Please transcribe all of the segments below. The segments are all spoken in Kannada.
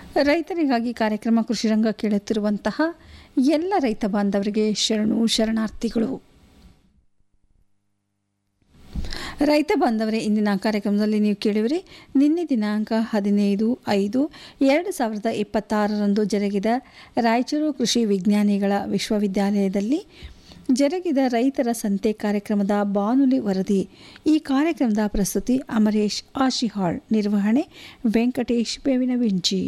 ರೈತರಿಗಾಗಿ ಕಾರ್ಯಕ್ರಮ ಕೃಷಿರಂಗ ಕೇಳುತ್ತಿರುವಂತಹ ಎಲ್ಲ ರೈತ ಬಾಂಧವರಿಗೆ ಶರಣು ಶರಣಾರ್ಥಿಗಳು ರೈತ ಬಾಂಧವರೇ ಇಂದಿನ ಕಾರ್ಯಕ್ರಮದಲ್ಲಿ ನೀವು ಕೇಳಿವಿರಿ ನಿನ್ನೆ ದಿನಾಂಕ ಹದಿನೈದು ಐದು ಎರಡು ಸಾವಿರದ ಇಪ್ಪತ್ತಾರರಂದು ಜರುಗಿದ ರಾಯಚೂರು ಕೃಷಿ ವಿಜ್ಞಾನಿಗಳ ವಿಶ್ವವಿದ್ಯಾಲಯದಲ್ಲಿ ಜರುಗಿದ ರೈತರ ಸಂತೆ ಕಾರ್ಯಕ್ರಮದ ಬಾನುಲಿ ವರದಿ ಈ ಕಾರ್ಯಕ್ರಮದ ಪ್ರಸ್ತುತಿ ಅಮರೇಶ್ ಆಶಿಹಾಳ್ ನಿರ್ವಹಣೆ ವೆಂಕಟೇಶ್ ಬೇವಿನ ವಿಂಚಿ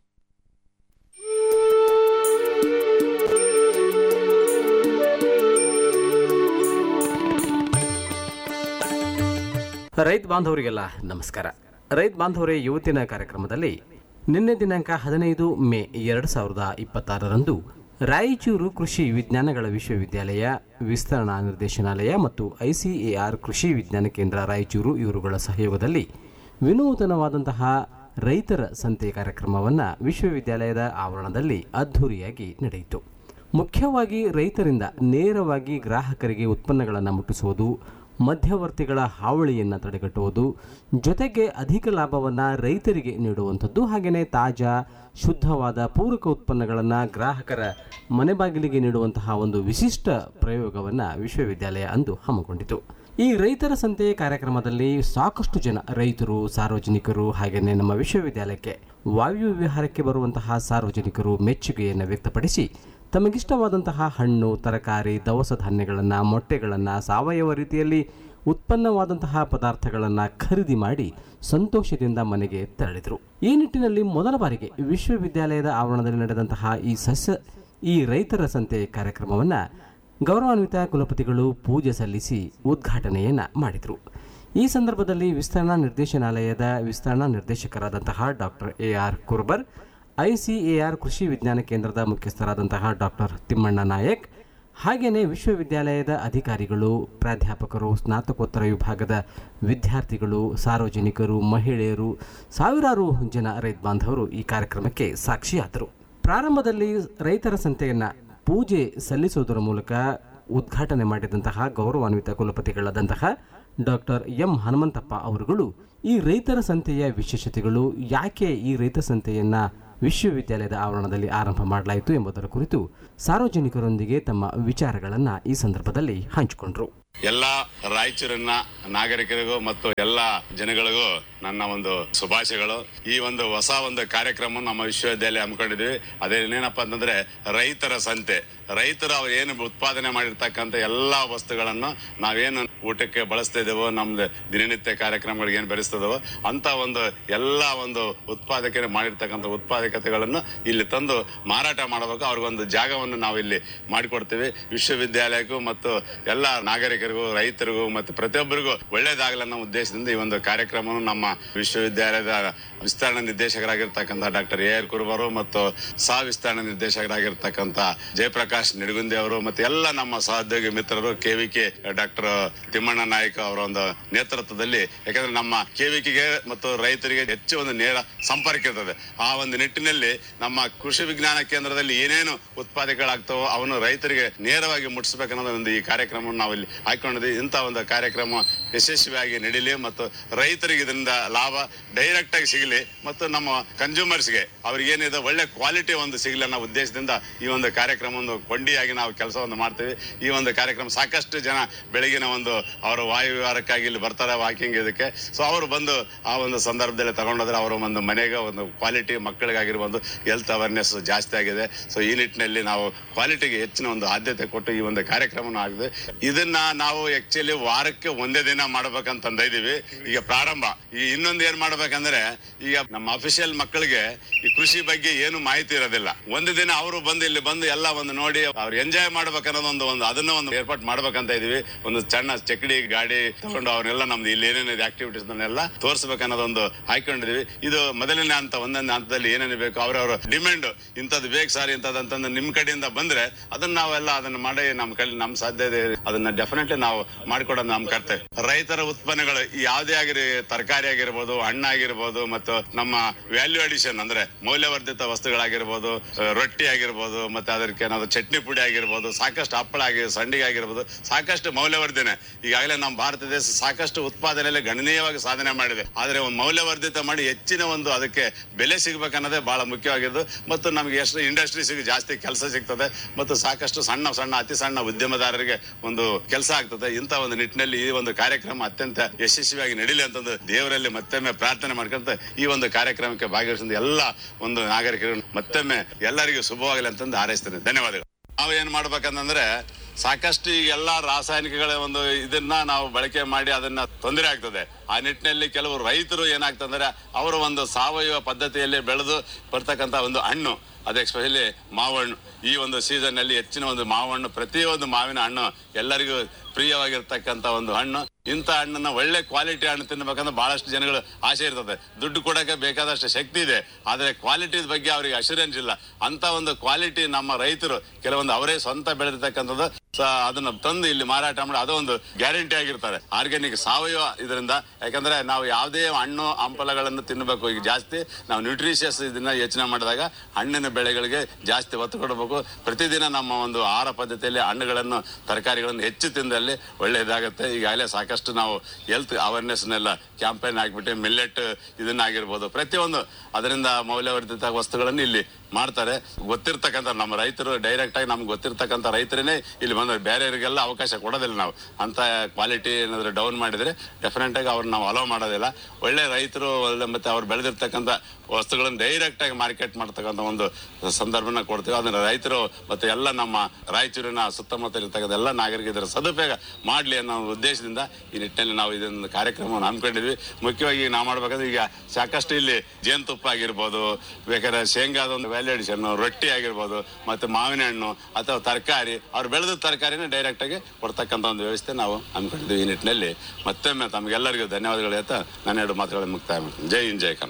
ರೈತ ಬಾಂಧವರಿಗೆಲ್ಲ ನಮಸ್ಕಾರ ರೈತ ಬಾಂಧವರೇ ಇವತ್ತಿನ ಕಾರ್ಯಕ್ರಮದಲ್ಲಿ ನಿನ್ನೆ ದಿನಾಂಕ ಹದಿನೈದು ಮೇ ಎರಡು ಸಾವಿರದ ಇಪ್ಪತ್ತಾರರಂದು ರಾಯಚೂರು ಕೃಷಿ ವಿಜ್ಞಾನಗಳ ವಿಶ್ವವಿದ್ಯಾಲಯ ವಿಸ್ತರಣಾ ನಿರ್ದೇಶನಾಲಯ ಮತ್ತು ಐಸಿಎಆರ್ ಕೃಷಿ ವಿಜ್ಞಾನ ಕೇಂದ್ರ ರಾಯಚೂರು ಇವರುಗಳ ಸಹಯೋಗದಲ್ಲಿ ವಿನೂತನವಾದಂತಹ ರೈತರ ಸಂತೆ ಕಾರ್ಯಕ್ರಮವನ್ನು ವಿಶ್ವವಿದ್ಯಾಲಯದ ಆವರಣದಲ್ಲಿ ಅದ್ಧೂರಿಯಾಗಿ ನಡೆಯಿತು ಮುಖ್ಯವಾಗಿ ರೈತರಿಂದ ನೇರವಾಗಿ ಗ್ರಾಹಕರಿಗೆ ಉತ್ಪನ್ನಗಳನ್ನು ಮುಟ್ಟಿಸುವುದು ಮಧ್ಯವರ್ತಿಗಳ ಹಾವಳಿಯನ್ನು ತಡೆಗಟ್ಟುವುದು ಜೊತೆಗೆ ಅಧಿಕ ಲಾಭವನ್ನು ರೈತರಿಗೆ ನೀಡುವಂಥದ್ದು ಹಾಗೆಯೇ ತಾಜಾ ಶುದ್ಧವಾದ ಪೂರಕ ಉತ್ಪನ್ನಗಳನ್ನು ಗ್ರಾಹಕರ ಮನೆ ಬಾಗಿಲಿಗೆ ನೀಡುವಂತಹ ಒಂದು ವಿಶಿಷ್ಟ ಪ್ರಯೋಗವನ್ನು ವಿಶ್ವವಿದ್ಯಾಲಯ ಅಂದು ಹಮ್ಮಿಕೊಂಡಿತು ಈ ರೈತರ ಸಂತೆ ಕಾರ್ಯಕ್ರಮದಲ್ಲಿ ಸಾಕಷ್ಟು ಜನ ರೈತರು ಸಾರ್ವಜನಿಕರು ಹಾಗೆಯೇ ನಮ್ಮ ವಿಶ್ವವಿದ್ಯಾಲಯಕ್ಕೆ ವಾಯು ವಿಹಾರಕ್ಕೆ ಬರುವಂತಹ ಸಾರ್ವಜನಿಕರು ಮೆಚ್ಚುಗೆಯನ್ನು ವ್ಯಕ್ತಪಡಿಸಿ ತಮಗಿಷ್ಟವಾದಂತಹ ಹಣ್ಣು ತರಕಾರಿ ದವಸ ಧಾನ್ಯಗಳನ್ನು ಮೊಟ್ಟೆಗಳನ್ನು ಸಾವಯವ ರೀತಿಯಲ್ಲಿ ಉತ್ಪನ್ನವಾದಂತಹ ಪದಾರ್ಥಗಳನ್ನು ಖರೀದಿ ಮಾಡಿ ಸಂತೋಷದಿಂದ ಮನೆಗೆ ತೆರಳಿದರು ಈ ನಿಟ್ಟಿನಲ್ಲಿ ಮೊದಲ ಬಾರಿಗೆ ವಿಶ್ವವಿದ್ಯಾಲಯದ ಆವರಣದಲ್ಲಿ ನಡೆದಂತಹ ಈ ಸಸ್ಯ ಈ ರೈತರ ಸಂತೆ ಕಾರ್ಯಕ್ರಮವನ್ನು ಗೌರವಾನ್ವಿತ ಕುಲಪತಿಗಳು ಪೂಜೆ ಸಲ್ಲಿಸಿ ಉದ್ಘಾಟನೆಯನ್ನು ಮಾಡಿದರು ಈ ಸಂದರ್ಭದಲ್ಲಿ ವಿಸ್ತರಣಾ ನಿರ್ದೇಶನಾಲಯದ ವಿಸ್ತರಣಾ ನಿರ್ದೇಶಕರಾದಂತಹ doctor A R Kurbar ICAR ಕೃಷಿ ವಿಜ್ಞಾನ ಕೇಂದ್ರದ ಮುಖ್ಯಸ್ಥರಾದಂತಹ ಡಾಕ್ಟರ್ ತಿಮ್ಮಣ್ಣ ನಾಯಕ್ ಹಾಗೆಯೇ ವಿಶ್ವವಿದ್ಯಾಲಯದ ಅಧಿಕಾರಿಗಳು ಪ್ರಾಧ್ಯಾಪಕರು ಸ್ನಾತಕೋತ್ತರ ವಿಭಾಗದ ವಿದ್ಯಾರ್ಥಿಗಳು ಸಾರ್ವಜನಿಕರು ಮಹಿಳೆಯರು ಸಾವಿರಾರು ಜನ ರೈತ ಬಾಂಧವರು ಈ ಕಾರ್ಯಕ್ರಮಕ್ಕೆ ಸಾಕ್ಷಿಯಾದರು ಪ್ರಾರಂಭದಲ್ಲಿ ರೈತರ ಸಂತೆಯನ್ನು ಪೂಜೆ ಸಲ್ಲಿಸುವುದರ ಮೂಲಕ ಉದ್ಘಾಟನೆ ಮಾಡಿದಂತಹ ಗೌರವಾನ್ವಿತ ಕುಲಪತಿಗಳಾದಂತಹ ಡಾಕ್ಟರ್ ಎಂ ಹನುಮಂತಪ್ಪ ಅವರುಗಳು ಈ ರೈತರ ಸಂತೆಯ ವಿಶೇಷತೆಗಳು ಯಾಕೆ ಈ ರೈತ ಸಂತೆಯನ್ನು ವಿಶ್ವವಿದ್ಯಾಲಯದ ಆವರಣದಲ್ಲಿ ಆರಂಭ ಮಾಡಲಾಯಿತು ಎಂಬುದರ ಕುರಿತು ಸಾರ್ವಜನಿಕರೊಂದಿಗೆ ತಮ್ಮ ವಿಚಾರಗಳನ್ನು ಈ ಸಂದರ್ಭದಲ್ಲಿ ಹಂಚಿಕೊಂಡ್ರು ಎಲ್ಲ ರಾಯಚೂರಿನ ನಾಗರಿಕರಿಗೂ ಮತ್ತು ಎಲ್ಲ ಜನಗಳಿಗೂ ನನ್ನ ಒಂದು ಶುಭಾಶಯಗಳು ಈ ಒಂದು ಹೊಸ ಒಂದು ಕಾರ್ಯಕ್ರಮ ನಮ್ಮ ವಿಶ್ವವಿದ್ಯಾಲಯ ಹಮ್ಮಿಕೊಂಡಿದ್ವಿ ಅದೇನೇನಪ್ಪ ಅಂತಂದ್ರೆ ರೈತರ ಸಂತೆ ರೈತರು ಅವ್ರು ಏನು ಉತ್ಪಾದನೆ ಮಾಡಿರ್ತಕ್ಕಂಥ ಎಲ್ಲಾ ವಸ್ತುಗಳನ್ನು ನಾವೇನು ಊಟಕ್ಕೆ ಬಳಸ್ತಾ ಇದ್ದೇವೋ ನಮ್ದು ದಿನನಿತ್ಯ ಕಾರ್ಯಕ್ರಮಗಳಿಗೆ ಏನು ಬೆಳೆಸ್ತದವೋ ಅಂತ ಒಂದು ಎಲ್ಲ ಒಂದು ಉತ್ಪಾದಕರು ಮಾಡಿರ್ತಕ್ಕಂಥ ಉತ್ಪಾದಕತೆಗಳನ್ನು ಇಲ್ಲಿ ತಂದು ಮಾರಾಟ ಮಾಡಬೇಕು ಅವ್ರಿಗೊಂದು ಜಾಗವನ್ನು ನಾವು ಇಲ್ಲಿ ಮಾಡಿಕೊಡ್ತೀವಿ ವಿಶ್ವವಿದ್ಯಾಲಯಕ್ಕೂ ಮತ್ತು ಎಲ್ಲ ನಾಗರಿಕರಿಗೂ ರೈತರಿಗೂ ಮತ್ತು ಪ್ರತಿಯೊಬ್ಬರಿಗೂ ಒಳ್ಳೇದಾಗಲಿ ಅನ್ನೋ ಉದ್ದೇಶದಿಂದ ಈ ಒಂದು ಕಾರ್ಯಕ್ರಮವನ್ನು ನಮ್ಮ ವಿಶ್ವವಿದ್ಯಾಲಯದ ವಿಸ್ತರಣಾ ನಿರ್ದೇಶಕರಾಗಿರ್ತಕ್ಕಂಥ ಡಾಕ್ಟರ್ ಎ ಆರ್ ಕುರುಬರು ಮತ್ತು ಸಹ ವಿಸ್ತರಣಾ ನಿರ್ದೇಶಕರಾಗಿರ್ತಕ್ಕಂಥ ಜಯಪ್ರಕಾಶ್ ನಿಡಗುಂದಿ ಅವರು ಮತ್ತು ಎಲ್ಲ ನಮ್ಮ ಸಹೋದ್ಯೋಗಿ ಮಿತ್ರರು ಕೆವಿಕೆ ಡಾಕ್ಟರ್ ತಿಮ್ಮಣ್ಣ ನಾಯ್ಕ ಅವರ ಒಂದು ನೇತೃತ್ವದಲ್ಲಿ ಯಾಕಂದ್ರೆ ನಮ್ಮ ಕೆವಿಕೆಗೆ ಮತ್ತು ರೈತರಿಗೆ ಹೆಚ್ಚು ಒಂದು ನೇರ ಸಂಪರ್ಕ ಇರ್ತದೆ ಆ ಒಂದು ನಿಟ್ಟಿನಲ್ಲಿ ನಮ್ಮ ಕೃಷಿ ವಿಜ್ಞಾನ ಕೇಂದ್ರದಲ್ಲಿ ಏನೇನು ಉತ್ಪಾದಕಗಳಾಗ್ತಾವೋ ಅವನು ರೈತರಿಗೆ ನೇರವಾಗಿ ಮುಟ್ಟಿಸ್ಬೇಕನ್ನೋದು ಒಂದು ಈ ಕಾರ್ಯಕ್ರಮವನ್ನು ನಾವು ಇಲ್ಲಿ ಹಾಕೊಂಡಿದ್ವಿ ಇಂಥ ಒಂದು ಕಾರ್ಯಕ್ರಮ ಯಶಸ್ವಿಯಾಗಿ ನಡೀಲಿ ಮತ್ತು ರೈತರಿಗೆ ಇದರಿಂದ ಲಾಭ ಡೈರೆಕ್ಟ್ ಆಗಿ ಸಿಗಲಿ ಮತ್ತು ನಮ್ಮ ಕನ್ಸ್ಯೂಮರ್ಸ್ಗೆ ಅವ್ರಿಗೆ ಏನಿದೆ ಒಳ್ಳೆ ಕ್ವಾಲಿಟಿ ಒಂದು ಸಿಗಲಿ ಅನ್ನೋ ಉದ್ದೇಶದಿಂದ ಈ ಒಂದು ಕಾರ್ಯಕ್ರಮ ಒಂದು ಕೊಂಡಿಯಾಗಿ ನಾವು ಕೆಲಸವನ್ನು ಮಾಡ್ತೀವಿ ಈ ಒಂದು ಕಾರ್ಯಕ್ರಮ ಸಾಕಷ್ಟು ಜನ ಬೆಳಗಿನ ಒಂದು ಅವರ ವಾಯು ವಿಹಾರಕ್ಕಾಗಿ ಇಲ್ಲಿ ಬರ್ತಾರೆ ವಾಕಿಂಗ್ ಇದಕ್ಕೆ ಸೊ ಅವರು ಬಂದು ಆ ಒಂದು ಸಂದರ್ಭದಲ್ಲಿ ತಗೊಂಡೋದ್ರೆ ಅವರ ಒಂದು ಮನೆಗೆ ಒಂದು ಕ್ವಾಲಿಟಿ ಮಕ್ಕಳಿಗಾಗಿರ್ಬೋದು ಹೆಲ್ತ್ ಅವೇರ್ನೆಸ್ ಜಾಸ್ತಿ ಆಗಿದೆ ಸೊ ಈ ನಿಟ್ಟಿನಲ್ಲಿ ನಾವು ಕ್ವಾಲಿಟಿಗೆ ಹೆಚ್ಚಿನ ಒಂದು ಆದ್ಯತೆ ಕೊಟ್ಟು ಈ ಒಂದು ಕಾರ್ಯಕ್ರಮವನ್ನು ಆಗಿದೆ ಇದನ್ನ ನಾವು ಆಕ್ಚುಲಿ ವಾರಕ್ಕೆ ಒಂದೇ ದಿನ ಮಾಡ್ಬೇಕಂತ ಇದೀವಿ ಈಗ ಪ್ರಾರಂಭ ಈ ಇನ್ನೊಂದು ಏನ್ ಮಾಡ್ಬೇಕಂದ್ರೆ ಈಗ ನಮ್ಮ ಅಫಿಷಿಯಲ್ ಮಕ್ಕಳಿಗೆ ಈ ಕೃಷಿ ಬಗ್ಗೆ ಏನು ಮಾಹಿತಿ ಇರೋದಿಲ್ಲ ಒಂದು ದಿನ ಅವರು ಬಂದು ಇಲ್ಲಿ ಬಂದು ಎಲ್ಲ ಒಂದು ನೋಡಿ ಅವ್ರು ಎಂಜಾಯ್ ಮಾಡ್ಬೇಕನ್ನೋದು ಒಂದು ಒಂದು ಅದನ್ನ ಒಂದು ಏರ್ಪಾಟ್ ಮಾಡ್ಬೇಕಂತ ಇದೀವಿ ಒಂದು ಸಣ್ಣ ಚಕಡಿ ಗಾಡಿ ತಗೊಂಡು ಅವ್ರನ್ನೆಲ್ಲ ನಮ್ದು ಇಲ್ಲಿ ಏನೇನಿದೆ ಆಕ್ಟಿವಿಟೀಸ್ ಎಲ್ಲ ತೋರಿಸ್ಬೇಕನ್ನೋದೊಂದು ಹಾಕೊಂಡಿದೀವಿ ಇದು ಮೊದಲನೇ ಹಂತ ಒಂದನೇ ಹಂತದಲ್ಲಿ ಏನೇನು ಬೇಕು ಅವ್ರವ್ರ ಡಿಮ್ಯಾಂಡ್ ಇಂಥದ್ದು ಬೇಕು ಸರ್ ಇಂಥದ್ದು ಅಂತಂದು ನಿಮ್ ಕಡೆಯಿಂದ ಬಂದ್ರೆ ಅದನ್ನ ನಾವೆಲ್ಲ ಅದನ್ನ ಮಾಡಿ ನಮ್ ಕೈ ನಮ್ ಸಾಧ್ಯತೆ ಅದನ್ನ ಡೆಫಿನೆಟ್ಲಿ ನಾವು ಮಾಡ್ಕೊಡೋದು ನಮ್ ಕರ್ತವ್ಯ ರೈತರ ಉತ್ಪನ್ನಗಳು ಯಾವುದೇ ಆಗಿರಿ ತರಕಾರಿ ಆಗಿರ್ಬೋದು ಹಣ್ಣಾಗಿರ್ಬೋದು ಮತ್ತು ನಮ್ಮ ವ್ಯಾಲ್ಯೂ ಅಡಿಷನ್ ಅಂದ್ರೆ ಮೌಲ್ಯವರ್ಧಿತ ವಸ್ತುಗಳಾಗಿರ್ಬೋದು ಆ, ರೊಟ್ಟಿ ಆಗಿರ್ಬೋದು ಮತ್ತೆ ಅದಕ್ಕೆ ಏನಾದ್ರು ಚಟ್ನಿ ಪುಡಿ ಆಗಿರ್ಬೋದು ಸಾಕಷ್ಟು ಹಪ್ಪಳ ಆಗಿ ಸಂಡಿಗೆ ಆಗಿರ್ಬೋದು ಸಾಕಷ್ಟು ಮೌಲ್ಯವರ್ಧನೆ ಈಗಾಗಲೇ ನಮ್ಮ ಭಾರತ ದೇಶ ಸಾಕಷ್ಟು ಉತ್ಪಾದನೆಯಲ್ಲಿ ಗಣನೀಯವಾಗಿ ಸಾಧನೆ ಮಾಡಿದೆ ಆದರೆ ಒಂದು ಮೌಲ್ಯವರ್ಧಿತ ಮಾಡಿ ಹೆಚ್ಚಿನ ಒಂದು ಅದಕ್ಕೆ ಬೆಲೆ ಸಿಗ್ಬೇಕನ್ನೋದೇ ಬಹಳ ಮುಖ್ಯವಾಗಿದ್ದು ಮತ್ತು ನಮಗೆ ಎಷ್ಟು ಇಂಡಸ್ಟ್ರೀಸ್ಗೆ ಜಾಸ್ತಿ ಕೆಲಸ ಸಿಗ್ತದೆ ಮತ್ತು ಸಾಕಷ್ಟು ಸಣ್ಣ ಸಣ್ಣ ಅತಿ ಸಣ್ಣ ಉದ್ಯಮದಾರರಿಗೆ ಒಂದು ಕೆಲಸ ಆಗ್ತದೆ ಇಂಥ ಒಂದು ನಿಟ್ಟಿನಲ್ಲಿ ಈ ಒಂದು ಕಾರ್ಯಕ್ರಮ ಅತ್ಯಂತ ಯಶಸ್ವಿಯಾಗಿ ನಡೀಲಿ ಅಂತಂದು ದೇವರಲ್ಲಿ ಮತ್ತೊಮ್ಮೆ ಪ್ರಾರ್ಥನೆ ಮಾಡ್ಕೊಂತ ಈ ಒಂದು ಕಾರ್ಯಕ್ರಮಕ್ಕೆ ಭಾಗವಹಿಸಿದ ಎಲ್ಲ ಒಂದು ನಾಗರಿಕರು ಮತ್ತೊಮ್ಮೆ ಎಲ್ಲರಿಗೂ ಶುಭವಾಗಲಿ ಅಂತಂದು ಹಾರೈಸ್ತೇನೆ ಧನ್ಯವಾದಗಳು ನಾವು ಏನ್ ಮಾಡ್ಬೇಕಂತಂದ್ರೆ ಸಾಕಷ್ಟು ಈ ಎಲ್ಲಾ ರಾಸಾಯನಿಕಗಳ ಒಂದು ಇದನ್ನ ನಾವು ಬಳಕೆ ಮಾಡಿ ಅದನ್ನ ತೊಂದರೆ ಆಗ್ತದೆ ಆ ನಿಟ್ಟಿನಲ್ಲಿ ಕೆಲವು ರೈತರು ಏನಾಗ್ತಂದ್ರೆ ಅವರ ಒಂದು ಸಾವಯವ ಪದ್ಧತಿಯಲ್ಲಿ ಬೆಳೆದು ಬರ್ತಕ್ಕಂತ ಒಂದು ಹಣ್ಣು ಅದು ಎಸ್ಪೆಷಲಿ ಮಾವಣ್ಣು ಈ ಒಂದು ಸೀಸನ್ ನಲ್ಲಿ ಹೆಚ್ಚಿನ ಒಂದು ಮಾವಣ್ಣು ಪ್ರತಿಯೊಂದು ಮಾವಿನ ಹಣ್ಣು ಎಲ್ಲರಿಗೂ ಪ್ರಿಯವಾಗಿರ್ತಕ್ಕಂತ ಒಂದು ಹಣ್ಣು ಇಂಥ ಹಣ್ಣನ್ನ ಒಳ್ಳೆ ಕ್ವಾಲಿಟಿ ಹಣ್ಣು ತಿನ್ಬೇಕಂದ್ರೆ ಬಹಳಷ್ಟು ಜನಗಳು ಆಸೆ ಇರ್ತದೆ ದುಡ್ಡು ಕೊಡಕ್ಕೆ ಬೇಕಾದಷ್ಟು ಶಕ್ತಿ ಇದೆ ಆದ್ರೆ ಕ್ವಾಲಿಟಿ ಬಗ್ಗೆ ಅವರಿಗೆ ಅಶ್ಯೂರೆನ್ಸ್ ಇಲ್ಲ ಅಂತ ಒಂದು ಕ್ವಾಲಿಟಿ ನಮ್ಮ ರೈತರು ಕೆಲವೊಂದು ಅವರೇ ಸ್ವಂತ ಬೆಳೆದಿರ್ತಕ್ಕಂಥದ್ದು ಸ- ಅದನ್ನ ತಂದು ಇಲ್ಲಿ ಮಾರಾಟ ಮಾಡಿ ಅದೊಂದು ಗ್ಯಾರಂಟಿ ಆಗಿರ್ತಾರೆ ಆರ್ಗ್ಯಾನಿಕ್ ಸಾವಯವ ಇದರಿಂದ ಯಾಕಂದ್ರೆ ನಾವು ಯಾವುದೇ ಹಣ್ಣು ಹಂಪಲಗಳನ್ನು ತಿನ್ನಬೇಕು ಈಗ ಜಾಸ್ತಿ ನಾವು ನ್ಯೂಟ್ರಿಷಿಯಸ್ ಇದನ್ನ ಯೋಚನೆ ಮಾಡಿದಾಗ ಹಣ್ಣಿನ ಬೆಳೆಗಳಿಗೆ ಜಾಸ್ತಿ ಒತ್ತು ಕೊಡಬೇಕು ಪ್ರತಿದಿನ ನಮ್ಮ ಒಂದು ಆಹಾರ ಪದ್ಧತಿಯಲ್ಲಿ ಹಣ್ಣುಗಳನ್ನು ತರಕಾರಿಗಳನ್ನು ಹೆಚ್ಚು ತಿಂದಲ್ಲಿ ಒಳ್ಳೆಯದಾಗುತ್ತೆ ಈಗಾಗಲೇ ಸಾಕಷ್ಟು ನಾವು ಹೆಲ್ತ್ ಅವೇರ್ನೆಸ್ನೆಲ್ಲ ಕ್ಯಾಂಪೇನ್ ಹಾಕ್ಬಿಟ್ಟು ಮಿಲ್ಲೆಟ್ ಇದನ್ನ ಆಗಿರ್ಬೋದು ಪ್ರತಿಯೊಂದು ಅದರಿಂದ ಮೌಲ್ಯವರ್ಧಿತ ವಸ್ತುಗಳನ್ನು ಇಲ್ಲಿ ಮಾಡ್ತಾರೆ ಗೊತ್ತಿರ್ತಕ್ಕಂಥ ನಮ್ಮ ರೈತರು ಡೈರೆಕ್ಟ್ ಆಗಿ ನಮ್ಗೆ ಗೊತ್ತಿರ್ತಕ್ಕಂಥ ರೈತರೇ ಇಲ್ಲಿ ಬಂದ್ರೆ ಬೇರೆಯವರಿಗೆಲ್ಲ ಅವಕಾಶ ಕೊಡೋದಿಲ್ಲ ನಾವು ಅಂತ ಕ್ವಾಲಿಟಿ ಏನಾದ್ರು ಡೌನ್ ಮಾಡಿದ್ರೆ ಡೆಫಿನೆಟ್ ಆಗಿ ಅವ್ರನ್ನ ನಾವು ಅಲೋ ಮಾಡೋದಿಲ್ಲ ಒಳ್ಳೆ ರೈತರು ಒಳ್ಳೆ ಮತ್ತೆ ಅವ್ರು ಬೆಳೆದಿರ್ತಕ್ಕಂಥ ವಸ್ತುಗಳನ್ನು ಡೈರೆಕ್ಟ್ ಆಗಿ ಮಾರ್ಕೆಟ್ ಮಾಡ್ತಕ್ಕಂಥ ಒಂದು ಸಂದರ್ಭನ ಕೊಡ್ತೀವಿ ಅದನ್ನ ರೈತರು ಮತ್ತೆ ಎಲ್ಲ ನಮ್ಮ ರಾಯಚೂರಿನ ಸುತ್ತಮುತ್ತ ಇರ್ತಕ್ಕಂಥ ಎಲ್ಲ ನಾಗರಿಕರು ಇದರ ಸದುಪಯೋಗ ಮಾಡಲಿ ಅನ್ನೋ ಉದ್ದೇಶದಿಂದ ಈ ನಿಟ್ಟಿನಲ್ಲಿ ನಾವು ಇದೊಂದು ಕಾರ್ಯಕ್ರಮವನ್ನು ಹಮ್ಮಿಕೊಂಡಿದ್ವಿ ಮುಖ್ಯವಾಗಿ ನಾವು ಮಾಡ್ಬೇಕಂದ್ರೆ ಈಗ ಸಾಕಷ್ಟು ಇಲ್ಲಿ ಜೇನುತುಪ್ಪ ಆಗಿರ್ಬೋದು ಬೇಕಾದ್ರೆ ಶೇಂಗಾದ ಒಂದು ವ್ಯಾಲ್ಯೂ ಅಡಿಷನ್ ರೊಟ್ಟಿ ಆಗಿರ್ಬೋದು ಮತ್ತೆ ಮಾವಿನ ಹಣ್ಣು ಅಥವಾ ತರಕಾರಿ ಅವ್ರು ಬೆಳೆದ ತರಕಾರಿನ ಡೈರೆಕ್ಟ್ ಆಗಿ ಕೊಡ್ತಕ್ಕಂಥ ಒಂದು ವ್ಯವಸ್ಥೆ ನಾವು ಹಮ್ಮಿಕೊಂಡಿದ್ವಿ ಈ ನಿಟ್ಟಿನಲ್ಲಿ ಮತ್ತೊಮ್ಮೆ ತಮಗೆಲ್ಲರಿಗೂ ಧನ್ಯವಾದಗಳು ಹೇಳ್ತಾ ನನ್ನ ಎರಡು ಮಾತುಗಳನ್ನು ಮುಕ್ತಾಯ ಮಾಡ್ತೀನಿ ಜೈ ಹಿಂದ್ ಜೈ ಕನ್ನಡ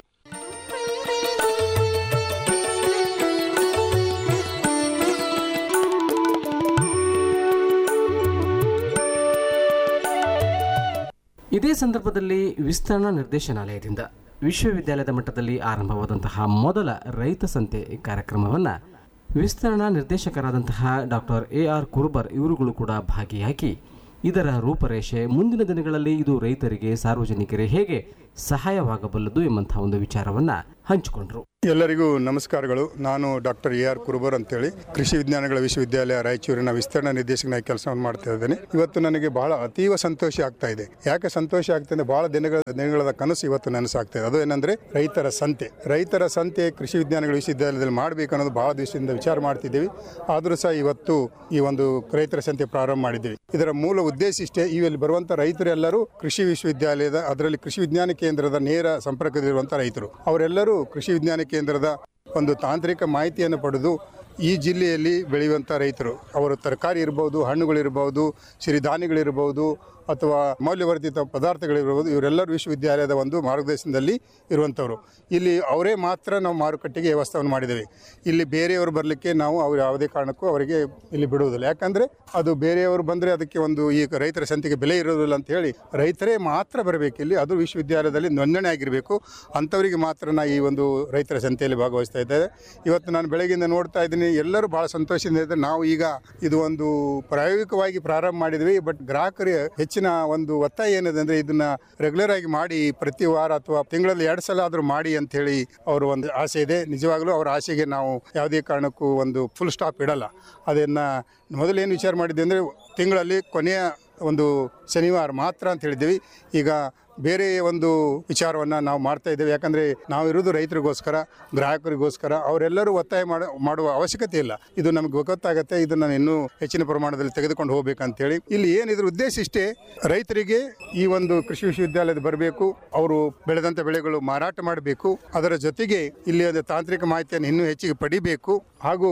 ಇದೇ ಸಂದರ್ಭದಲ್ಲಿ ವಿಸ್ತರಣಾ ನಿರ್ದೇಶನಾಲಯದಿಂದ ವಿಶ್ವವಿದ್ಯಾಲಯದ ಮಟ್ಟದಲ್ಲಿ ಆರಂಭವಾದಂತಹ ಮೊದಲ ರೈತ ಸಂತೆ ಕಾರ್ಯಕ್ರಮವನ್ನು ವಿಸ್ತರಣಾ ನಿರ್ದೇಶಕರಾದಂತಹ ಡಾಕ್ಟರ್ ಎ ಆರ್ ಕುರುಬರ್ ಇವರುಗಳು ಕೂಡ ಭಾಗಿಯಾಗಿ ಇದರ ರೂಪರೇಷೆ ಮುಂದಿನ ದಿನಗಳಲ್ಲಿ ಇದು ರೈತರಿಗೆ ಸಾರ್ವಜನಿಕರಿಗೆ ಹೇಗೆ ಸಹಾಯವಾಗಬಲ್ಲದು ಎಂಬಂತಹ ಒಂದು ವಿಚಾರವನ್ನು ಹಂಚಿಕೊಂಡ್ರು ಎಲ್ಲರಿಗೂ ನಮಸ್ಕಾರಗಳು ನಾನು ಡಾಕ್ಟರ್ ಎ ಆರ್ ಕುರುಬರ್ ಅಂತೇಳಿ ಕೃಷಿ ವಿಜ್ಞಾನಗಳ ವಿಶ್ವವಿದ್ಯಾಲಯ ರಾಯಚೂರಿನ ವಿಸ್ತರಣಾ ನಿರ್ದೇಶಕನಾಗಿ ಕೆಲಸವನ್ನು ಮಾಡ್ತಾ ಇದ್ದೇನೆ ಇವತ್ತು ನನಗೆ ಬಹಳ ಅತೀವ ಸಂತೋಷ ಆಗ್ತಾ ಇದೆ ಯಾಕೆ ಸಂತೋಷ ಆಗ್ತದೆ ಬಹಳ ದಿನಗಳ ದಿನಗಳ ಕನಸು ಇವತ್ತು ನನಸಾಗ್ತಾ ಇದೆ ಅದು ಏನಂದ್ರೆ ರೈತರ ಸಂತೆ ರೈತರ ಸಂತೆ ಕೃಷಿ ವಿಜ್ಞಾನಗಳ ವಿಶ್ವವಿದ್ಯಾಲಯದಲ್ಲಿ ಮಾಡಬೇಕು ಅನ್ನೋದು ಬಹಳ ದಿವಸದಿಂದ ವಿಚಾರ ಮಾಡ್ತಿದ್ದೀವಿ ಆದರೂ ಸಹ ಇವತ್ತು ಈ ಒಂದು ರೈತರ ಸಂತೆ ಪ್ರಾರಂಭ ಮಾಡಿದ್ದೀವಿ ಇದರ ಮೂಲ ಉದ್ದೇಶ ಇಷ್ಟೇ ಇಲ್ಲಿ ಬರುವಂತ ರೈತರೆಲ್ಲರೂ ಕೃಷಿ ವಿಶ್ವವಿದ್ಯಾಲಯದ ಅದರಲ್ಲಿ ಕೃಷಿ ವಿಜ್ಞಾನ ಕೇಂದ್ರದ ನೇರ ಸಂಪರ್ಕದಲ್ಲಿರುವಂಥ ರೈತರು ಅವರೆಲ್ಲರೂ ಕೃಷಿ ವಿಜ್ಞಾನ ಕೇಂದ್ರದ ಒಂದು ತಾಂತ್ರಿಕ ಮಾಹಿತಿಯನ್ನು ಪಡೆದು ಈ ಜಿಲ್ಲೆಯಲ್ಲಿ ಬೆಳೆಯುವಂಥ ರೈತರು ಅವರು ತರಕಾರಿ ಇರ್ಬೋದು ಹಣ್ಣುಗಳಿರ್ಬೋದು ಸಿರಿಧಾನ್ಯಗಳಿರ್ಬೋದು ಅಥವಾ ಮೌಲ್ಯವರ್ಧಿತ ಪದಾರ್ಥಗಳಿರ್ಬೋದು ಇವರೆಲ್ಲರೂ ವಿಶ್ವವಿದ್ಯಾಲಯದ ಒಂದು ಮಾರ್ಗದರ್ಶನದಲ್ಲಿ ಇರುವಂಥವ್ರು ಇಲ್ಲಿ ಅವರೇ ಮಾತ್ರ ನಾವು ಮಾರುಕಟ್ಟೆಗೆ ವ್ಯವಸ್ಥೆಯನ್ನು ಮಾಡಿದ್ದೇವೆ ಇಲ್ಲಿ ಬೇರೆಯವರು ಬರಲಿಕ್ಕೆ ನಾವು ಅವ್ರು ಯಾವುದೇ ಕಾರಣಕ್ಕೂ ಅವರಿಗೆ ಇಲ್ಲಿ ಬಿಡುವುದಿಲ್ಲ ಯಾಕಂದರೆ ಅದು ಬೇರೆಯವರು ಬಂದರೆ ಅದಕ್ಕೆ ಒಂದು ಈ ರೈತರ ಸಂತೆಗೆ ಬೆಲೆ ಇರೋದಿಲ್ಲ ಅಂತ ಹೇಳಿ ರೈತರೇ ಮಾತ್ರ ಬರಬೇಕು ಇಲ್ಲಿ ಅದು ವಿಶ್ವವಿದ್ಯಾಲಯದಲ್ಲಿ ನೋಂದಣಿ ಆಗಿರಬೇಕು ಅಂಥವರಿಗೆ ಮಾತ್ರ ನಾ ಈ ಒಂದು ರೈತರ ಸಂತೆಯಲ್ಲಿ ಭಾಗವಹಿಸ್ತಾ ಇದ್ದೇವೆ ಇವತ್ತು ನಾನು ಬೆಳಗ್ಗೆಯಿಂದ ನೋಡ್ತಾ ಇದ್ದೀನಿ ಎಲ್ಲರೂ ಭಾಳ ಸಂತೋಷದಿಂದ ಇದ್ದಾರೆ ನಾವು ಈಗ ಇದು ಒಂದು ಪ್ರಾಯೋಗಿಕವಾಗಿ ಪ್ರಾರಂಭ ಮಾಡಿದ್ವಿ ಬಟ್ ಗ್ರಾಹಕರು ಹೆಚ್ಚಿನ ಒಂದು ಒತ್ತಾಯ ಏನಿದೆ ಅಂದರೆ ಇದನ್ನ ರೆಗ್ಯುಲರ್ ಆಗಿ ಮಾಡಿ ಪ್ರತಿ ವಾರ ಅಥವಾ ತಿಂಗಳಲ್ಲಿ ಎರಡು ಸಲ ಆದರೂ ಮಾಡಿ ಅಂತ ಹೇಳಿ ಅವರು ಒಂದು ಆಸೆ ಇದೆ ನಿಜವಾಗ್ಲೂ ಅವರ ಆಸೆಗೆ ನಾವು ಯಾವುದೇ ಕಾರಣಕ್ಕೂ ಒಂದು ಫುಲ್ ಸ್ಟಾಪ್ ಇಡಲ್ಲ ಅದನ್ನು ಮೊದಲೇನು ವಿಚಾರ ಮಾಡಿದ್ದೆ ಅಂದರೆ ತಿಂಗಳಲ್ಲಿ ಕೊನೆಯ ಒಂದು ಶನಿವಾರ ಮಾತ್ರ ಅಂತ ಹೇಳಿದ್ದೀವಿ ಈಗ ಬೇರೆ ಒಂದು ವಿಚಾರವನ್ನು ನಾವು ಮಾಡ್ತಾ ಇದ್ದೇವೆ ಯಾಕಂದರೆ ನಾವು ಇರೋದು ರೈತರಿಗೋಸ್ಕರ ಗ್ರಾಹಕರಿಗೋಸ್ಕರ ಅವರೆಲ್ಲರೂ ಒತ್ತಾಯ ಮಾಡ ಮಾಡುವ ಅವಶ್ಯಕತೆ ಇಲ್ಲ ಇದು ನಮಗೆ ಗೊತ್ತಾಗತ್ತೆ ಇದನ್ನು ಇನ್ನೂ ಹೆಚ್ಚಿನ ಪ್ರಮಾಣದಲ್ಲಿ ತೆಗೆದುಕೊಂಡು ಹೋಗ್ಬೇಕಂತೇಳಿ ಇಲ್ಲಿ ಏನಿದ್ರ ಉದ್ದೇಶ ಇಷ್ಟೇ ರೈತರಿಗೆ ಈ ಒಂದು ಕೃಷಿ ವಿಶ್ವವಿದ್ಯಾಲಯದ ಬರಬೇಕು ಅವರು ಬೆಳೆದಂಥ ಬೆಳೆಗಳು ಮಾರಾಟ ಮಾಡಬೇಕು ಅದರ ಜೊತೆಗೆ ಇಲ್ಲಿ ಒಂದು ತಾಂತ್ರಿಕ ಮಾಹಿತಿಯನ್ನು ಇನ್ನೂ ಹೆಚ್ಚಿಗೆ ಪಡಿಬೇಕು ಹಾಗೂ